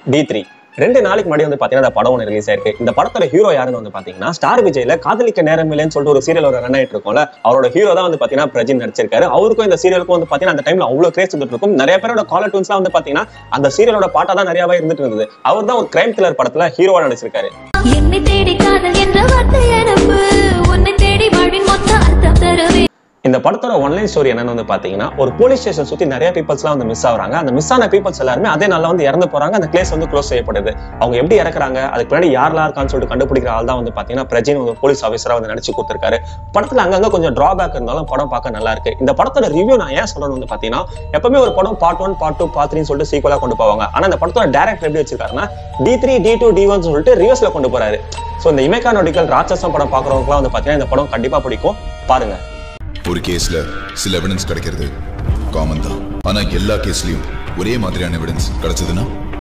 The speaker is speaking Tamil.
டி த்ரீ ரெண்டு நாளைக்கு முன்னாடி வந்து பாத்தீங்கன்னா இந்த படம் ஒன்று ரிலீஸ் ஆயிருக்கு இந்த படத்தோட ஹீரோ யாருன்னு வந்து பாத்தீங்கன்னா ஸ்டார் விஜய்ல காதலிக்க நேரம் இல்லைன்னு சொல்லிட்டு ஒரு சீரியல் ஒரு ரன் ஆயிட்டு இருக்கோம்ல அவரோட ஹீரோ தான் வந்து பாத்தீங்கன்னா பிரஜின் நடிச்சிருக்காரு அவருக்கும் இந்த சீரியலுக்கும் வந்து பாத்தீங்கன்னா அந்த டைம்ல அவ்வளவு கிரேஸ் இருந்துட்டு இருக்கும் நிறைய பேரோட காலர் டூன்ஸ்லாம் வந்து பாத்தீங்கன்னா அந்த சீரியலோட பாட்டா தான் நிறையவே இருந்துட்டு இருந்தது அவர் தான் ஒரு கிரைம் கில்லர் படத்துல ஹீரோவா நடிச்சிருக்காரு என்னை தேடி காதல் என்ற வார்த்தை அனுப்பு உன்னை தேடி வாழ்வின் மொத்த அர்த்தம் தருவேன் இந்த படத்தோட ஒன்லைன் ஸ்டோரி என்னன்னு வந்து பாத்தீங்கன்னா ஒரு போலீஸ் ஸ்டேஷன் சுத்தி நிறைய பீப்பிள்ஸ்லாம் வந்து மிஸ் ஆகுறாங்க அந்த மிஸ் ஆன பீப்பிள்ஸ் எல்லாருமே அதே நாள்ல வந்து இறந்து போறாங்க அந்த கேஸ் வந்து க்ளோஸ் செய்யப்படுது அவங்க எப்படி இறக்குறாங்க அதுக்கு முன்னாடி யாரெல்லாம் இருக்கான்னு சொல்லிட்டு கண்டுபிடிக்கிற ஆள் தான் வந்து பாத்தீங்கன்னா பிரஜின் ஒரு போலீஸ் ஆஃபீஸரா வந்து நடிச்சு கொடுத்திருக்காரு படத்துல அங்கங்க கொஞ்சம் டிராபேக் இருந்தாலும் படம் பார்க்க நல்லா இருக்கு இந்த படத்தோட ரிவ்யூ நான் ஏன் சொல்றேன்னு வந்து பாத்தீங்கன்னா எப்பவுமே ஒரு படம் part one part two part த்ரீன்னு சொல்லிட்டு சீக்குவலா கொண்டு போவாங்க ஆனா இந்த படத்தோட டேரக்டர் எப்படி வச்சிருக்காருன்னா T three T two T one சொல்லிட்டு ரிவர்ஸ்ல கொண்டு போறாரு ஸோ இந்த இமைக்கா நொடிக்கல் ராட்சசம் படம் பாக்குறவங்கலாம் வந்து பாத்தீங்கன்னா இந்த படம் கண்டிப்பா பிடிக்கும் பாருங்க ஒரு கேஸ்ல சில எவிடன்ஸ் கிடைக்கிறது காமன் தான் ஆனா எல்லா கேஸ்லயும் ஒரே மாதிரியான எவிடன்ஸ் கிடைச்சதுன்னா